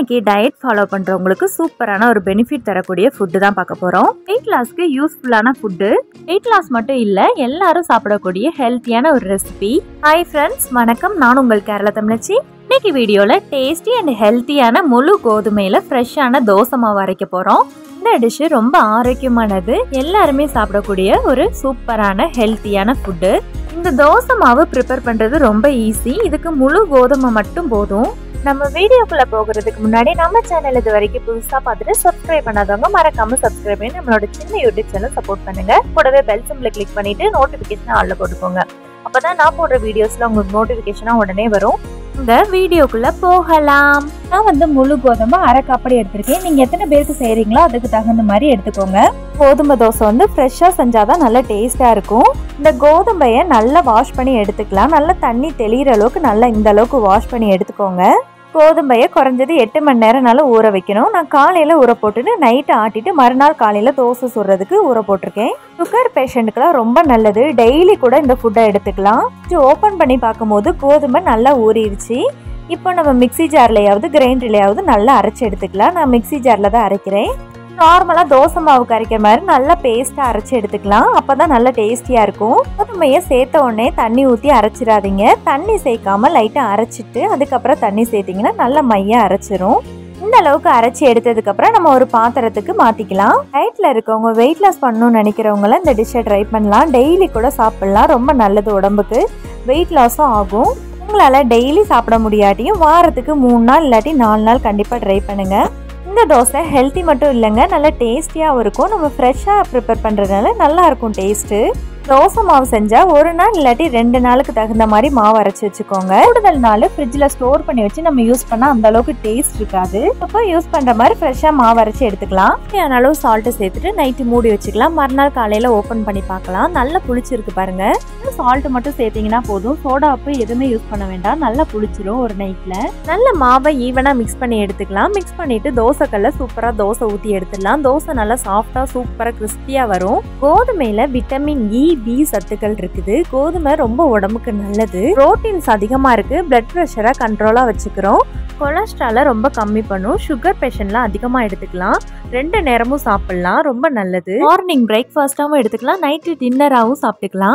இன்னைக்கு diet follow பண்ணுறவங்களுக்கு சூப்பரான ஒரு பெனிஃபிட் தரக்கூடிய ஃபுட்டு தான் பார்க்க போகிறோம் வெயிட் லாஸ்க்கு யூஸ்ஃபுல்லான ஃபுட்டு வெயிட் லாஸ் மட்டும் இல்லை எல்லாரும் சாப்பிடக்கூடிய ஹெல்த்தியான ஒரு ரெசிபி ஹாய் ஃப்ரெண்ட்ஸ் வணக்கம் நான் உங்கள் கேரளா தமிழச்சி இன்னைக்கு வீடியோவில் டேஸ்டி அண்ட் ஹெல்த்தியான முழு கோதுமையில் ஃப்ரெஷ்ஷான தோசை மாவு அரைக்க போகிறோம் இந்த டிஷ்ஷு ரொம்ப ஆரோக்கியமானது எல்லாருமே சாப்பிடக்கூடிய ஒரு சூப்பரான ஹெல்த்தியான ஃபுட்டு இந்த தோசை மாவு ப்ரிப்பேர் பண்ணுறது ரொம்ப ஈஸி இதுக்கு முழு கோதுமை மட்டும் போதும் நம்ம வீடியோக்குள்ள போகிறதுக்கு முன்னாடி நம்ம சேனல் இது வரைக்கும் புதுசா பார்த்துட்டு சப்ஸ்கிரைப் பண்ணாதவங்க மறக்காம சப்ஸ்கிரைப் பண்ணி நம்மளோட சின்ன யூடியூப் சேனல் சப்போர்ட் பண்ணுங்க கூடவே பெல் சிம்பிள கிளிக் பண்ணிட்டு நோட்டிபிகேஷன் ஆள்ல போட்டுக்கோங்க அப்பதான் நான் போடுற வீடியோஸ்ல உங்களுக்கு நோட்டிபிகேஷனா உடனே வரும் இந்த வீடியோக்குள்ள போகலாம் நான் வந்து முழு கோதுமை அரை கப்படி எடுத்திருக்கேன் நீங்க எத்தனை பேருக்கு செய்றீங்களோ அதுக்கு தகுந்த மாதிரி எடுத்துக்கோங்க கோதுமை தோசை வந்து ஃப்ரெஷ்ஷாக செஞ்சாதான் நல்ல டேஸ்ட்டாக இருக்கும் இந்த கோதுமையை நல்லா வாஷ் பண்ணி எடுத்துக்கலாம் நல்லா தண்ணி தெளிகிற அளவுக்கு நல்லா இந்த அளவுக்கு வாஷ் பண்ணி எடுத்துக்கோங்க கோதுமையை குறைஞ்சது எட்டு மணி நேரம் நல்லா ஊற வைக்கணும் நான் காலையில் ஊற போட்டுட்டு நைட்டு ஆட்டிட்டு மறுநாள் காலையில் தோசை சுடுறதுக்கு ஊற போட்டிருக்கேன் சுகர் பேஷண்ட்டுக்கெல்லாம் ரொம்ப நல்லது டெய்லி கூட இந்த ஃபுட்டை எடுத்துக்கலாம் ஓப்பன் பண்ணி பார்க்கும்போது கோதுமை நல்லா ஊறிடுச்சு இப்போ நம்ம மிக்ஸி ஜார்லையாவது கிரைண்டர்லையாவது நல்லா அரைச்சி எடுத்துக்கலாம் நான் மிக்ஸி ஜாரில் தான் அரைக்கிறேன் நார்மலாக தோசை மாவுக்கு அரைக்கிற மாதிரி நல்லா பேஸ்ட்டாக அரைச்சி எடுத்துக்கலாம் அப்போ தான் நல்லா டேஸ்டியாக இருக்கும் கோதுமையை சேர்த்த உடனே தண்ணி ஊற்றி அரைச்சிடாதீங்க தண்ணி சேர்க்காம லைட்டாக அரைச்சிட்டு அதுக்கப்புறம் தண்ணி சேர்த்திங்கன்னா நல்லா மையாக அரைச்சிரும் இந்த அளவுக்கு அரைச்சி எடுத்ததுக்கப்புறம் நம்ம ஒரு பாத்திரத்துக்கு மாற்றிக்கலாம் டயட்டில் இருக்கவங்க வெயிட் லாஸ் பண்ணணும்னு நினைக்கிறவங்கள இந்த டிஷ்ஷை ட்ரை பண்ணலாம் டெய்லி கூட சாப்பிட்லாம் ரொம்ப நல்லது உடம்புக்கு வெயிட் லாஸும் ஆகும் உங்களால் டெய்லி சாப்பிட முடியாட்டியும் வாரத்துக்கு மூணு நாள் இல்லாட்டி நாலு நாள் கண்டிப்பாக ட்ரை பண்ணுங்கள் இந்த தோசை ஹெல்த்தி மட்டும் இல்லைங்க நல்லா டேஸ்டியாகவும் இருக்கும் நம்ம ஃப்ரெஷ்ஷாக ப்ரிப்பேர் பண்ணுறதுனால நல்லா இருக்கும் டேஸ்ட்டு தோசை மாவு செஞ்சால் ஒரு நாள் இல்லாட்டி ரெண்டு நாளுக்கு தகுந்த மாதிரி மாவு அரைச்சி வச்சுக்கோங்க கூடுதல் நாள் ஃப்ரிட்ஜில் ஸ்டோர் பண்ணி வச்சு நம்ம யூஸ் பண்ணால் அந்த அளவுக்கு டேஸ்ட் இருக்காது இப்போ யூஸ் பண்ணுற மாதிரி ஃப்ரெஷ்ஷாக மாவு அரைச்சி எடுத்துக்கலாம் தேவையான அளவு சால்ட்டு சேர்த்துட்டு நைட்டு மூடி வச்சுக்கலாம் மறுநாள் காலையில் ஓப்பன் பண்ணி பார்க்கலாம் நல்லா புளிச்சிருக்கு பாருங்க சால்ட்டு மட்டும் சேர்த்தீங்கன்னா போதும் சோடா உப்பு எதுவுமே யூஸ் பண்ண வேண்டாம் நல்லா புளிச்சிரும் ஒரு நைட்டில் நல்ல மாவை ஈவனாக மிக்ஸ் பண்ணி எடுத்துக்கலாம் மிக்ஸ் பண்ணிட்டு தோசைக்கல்ல சூப்பராக தோசை ஊற்றி எடுத்துடலாம் தோசை நல்லா சாஃப்டாக சூப்பராக கிறிஸ்பியாக வரும் கோதுமையில் விட்டமின் இ பி சத்துக்கள் இருக்குது கோதுமை ரொம்ப உடம்புக்கு நல்லது புரோட்டீன்ஸ் அதிகமாக இருக்கு பிளட் ப்ரெஷரை கண்ட்ரோலாக வச்சுக்கிறோம் கொலஸ்ட்ராலை ரொம்ப கம்மி பண்ணும் சுகர் பேஷண்ட்லாம் அதிகமாக எடுத்துக்கலாம் ரெண்டு நேரமும் சாப்பிட்லாம் ரொம்ப நல்லது மார்னிங் பிரேக்ஃபாஸ்ட்டாகவும் எடுத்துக்கலாம் நைட்டு டின்னராகவும் சாப்பிட்டுக்கலாம்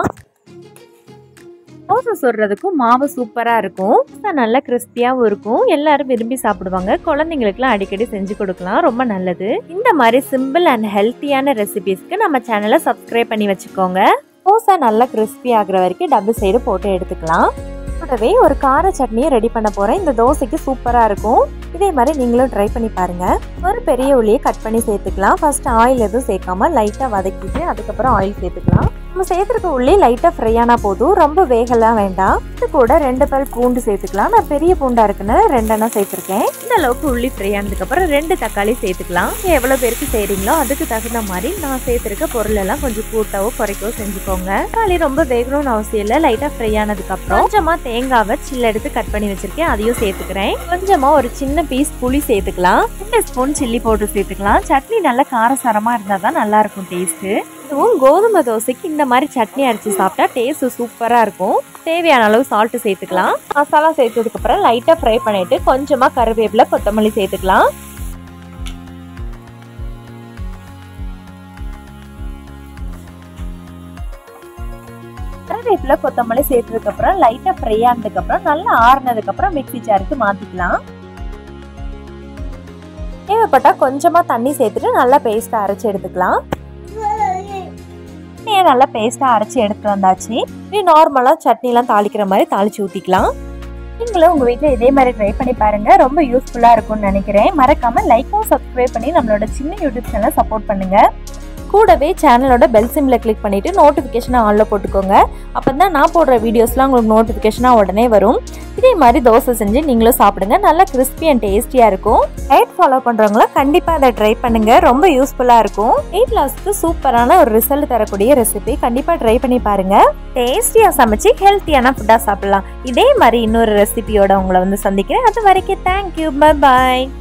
தோசை சுடுறதுக்கும் மாவு சூப்பராக இருக்கும் நல்லா கிறிஸ்பியாகவும் இருக்கும் எல்லாரும் விரும்பி சாப்பிடுவாங்க குழந்தைங்களுக்குலாம் அடிக்கடி செஞ்சு கொடுக்கலாம் ரொம்ப நல்லது இந்த மாதிரி சிம்பிள் அண்ட் ஹெல்த்தியான ரெசிபீஸ்க்கு நம்ம சேனலை சப்ஸ்கிரைப் பண்ணி வச்சுக்கோங்க தோசை நல்லா கிறிஸ்பி ஆகுற வரைக்கும் டபுள் சைடு போட்டு எடுத்துக்கலாம் கூடவே ஒரு கார சட்னியை ரெடி பண்ண போகிறேன் இந்த தோசைக்கு சூப்பராக இருக்கும் இதே மாதிரி நீங்களும் ட்ரை பண்ணி பாருங்கள் ஒரு பெரிய உள்ளியை கட் பண்ணி சேர்த்துக்கலாம் ஃபர்ஸ்ட் ஆயில் எதுவும் சேர்க்காம லைட்டாக வதக்கிட்டு அதுக்கப்புறம் ஆயில் சேர்த்துக்கலாம் நம்ம சேர்த்துருக்க உள்ளி லைட்டாக ஃப்ரை ஆனால் போதும் ரொம்ப வேகலாம் வேண்டாம் இது கூட ரெண்டு பல் பூண்டு சேர்த்துக்கலாம் நான் பெரிய பூண்டாக இருக்குன்னு ரெண்டெண்ணம் சேர்த்துருக்கேன் இந்த அளவுக்கு உள்ளி ஃப்ரை ஆனதுக்கப்புறம் ரெண்டு தக்காளி சேர்த்துக்கலாம் எவ்வளோ பேருக்கு செய்கிறீங்களோ அதுக்கு தகுந்த மாதிரி நான் சேர்த்துருக்க பொருள் எல்லாம் கொஞ்சம் கூட்டவோ குறைக்கவோ செஞ்சுக்கோங்க தக்காளி ரொம்ப வேகணும்னு அவசியம் இல்லை லைட்டாக ஃப்ரை ஆனதுக்கப்புறம் கொஞ்சமாக தேங்காவை சில்ல எடுத்து கட் பண்ணி வச்சிருக்கேன் அதையும் சேர்த்துக்கிறேன் கொஞ்சமாக ஒரு சின்ன பீஸ் புளி சேர்த்துக்கலாம் ரெண்டு ஸ்பூன் சில்லி பவுடர் சேர்த்துக்கலாம் சட்னி நல்லா காரசாரமாக இருந்தால் தான் நல்லா இருக்கும் டேஸ்ட்டு இதுவும் கோதுமை தோசைக்கு இந்த மாதிரி சட்னி அரைச்சி சாப்பிட்டா டேஸ்ட் சூப்பராக இருக்கும் தேவையான அளவு சால்ட்டு சேர்த்துக்கலாம் மசாலா சேர்த்ததுக்கப்புறம் லைட்டாக ஃப்ரை பண்ணிவிட்டு கொஞ்சமாக கருவேப்பிலை கொத்தமல்லி சேர்த்துக்கலாம் கருவேப்பிலை கொத்தமல்லி சேர்த்ததுக்கப்புறம் லைட்டாக ஃப்ரை ஆனதுக்கப்புறம் நல்லா ஆறுனதுக்கப்புறம் மிக்ஸி ஜாருக்கு மாற்றிக்கலாம் தேவைப்பட்டால் கொஞ்சமாக தண்ணி சேர்த்துட்டு நல்லா பேஸ்ட்டாக அரைச்சி எடுத்துக்கலாம் சட்னியை நல்லா பேஸ்ட்டாக அரைச்சி எடுத்துட்டு வந்தாச்சு இது நார்மலாக சட்னிலாம் தாளிக்கிற மாதிரி தாளிச்சு ஊற்றிக்கலாம் நீங்களும் உங்கள் வீட்டில் இதே மாதிரி ட்ரை பண்ணி பாருங்கள் ரொம்ப யூஸ்ஃபுல்லாக இருக்கும்னு நினைக்கிறேன் மறக்காமல் லைக்கும் சப்ஸ்கிரைப் பண்ணி நம்மளோட சின்ன யூடியூப் சேனலை சப்போர்ட் பண்ணுங்கள் கூடவே சேனலோட பெல் சிம்மில் கிளிக் பண்ணிவிட்டு நோட்டிஃபிகேஷனை ஆனில் போட்டுக்கோங்க அப்போ தான் நான் போடுற வீடியோஸ்லாம் உங்களுக்கு நோட்டிஃபிகேஷனாக உடனே வரும் இதே மாதிரி தோசை செஞ்சு நீங்களும் சாப்பிடுங்க நல்லா கிறிஸ்பி அண்ட் டேஸ்டியாக இருக்கும் டயட் ஃபாலோ பண்ணுறவங்களும் கண்டிப்பாக அதை ட்ரை பண்ணுங்கள் ரொம்ப யூஸ்ஃபுல்லாக இருக்கும் வெயிட் லாஸ்க்கு சூப்பரான ஒரு ரிசல்ட் தரக்கூடிய ரெசிபி கண்டிப்பாக ட்ரை பண்ணி பாருங்கள் டேஸ்டியாக சமைச்சு ஹெல்த்தியான ஃபுட்டாக சாப்பிடலாம் இதே மாதிரி இன்னொரு ரெசிபியோட உங்களை வந்து சந்திக்கிறேன் அது வரைக்கும் தேங்க்யூ பை பாய்